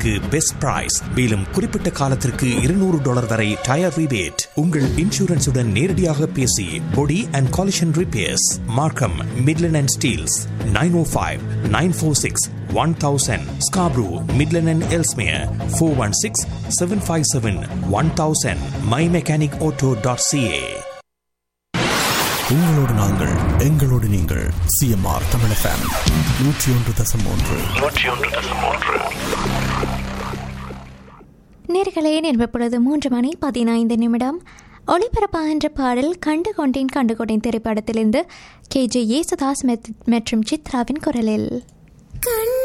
டயர்களுக்கு best price மேலும் குறிப்பிட்ட காலத்திற்கு இருநூறு டாலர் வரை டயர் ரிபேட் உங்கள் இன்சூரன்ஸுடன் நேரடியாக பேசி body and collision repairs Markham Midland and Steeles nine O five nine four six one thousand Scarborough Midland and Ellesmere four one six seven five seven one thousand my mechanic auto dot CA உங்களோடு நாங்கள் எங்களோடு நீங்கள் CMR Tamil fan நூற்றி ஒன்று தசம் ஒன்று நேர்களே நிற்பொழுது மூன்று மணி பதினைந்து நிமிடம் ஒளிபரப்பாகின்ற பாடல் கண்டு கொண்டேன் கண்டு கொண்டேன் திரைப்படத்திலிருந்து கே ஜே யேசுதாஸ் மெத்- மற்றும் சித்ராவின் குரலில்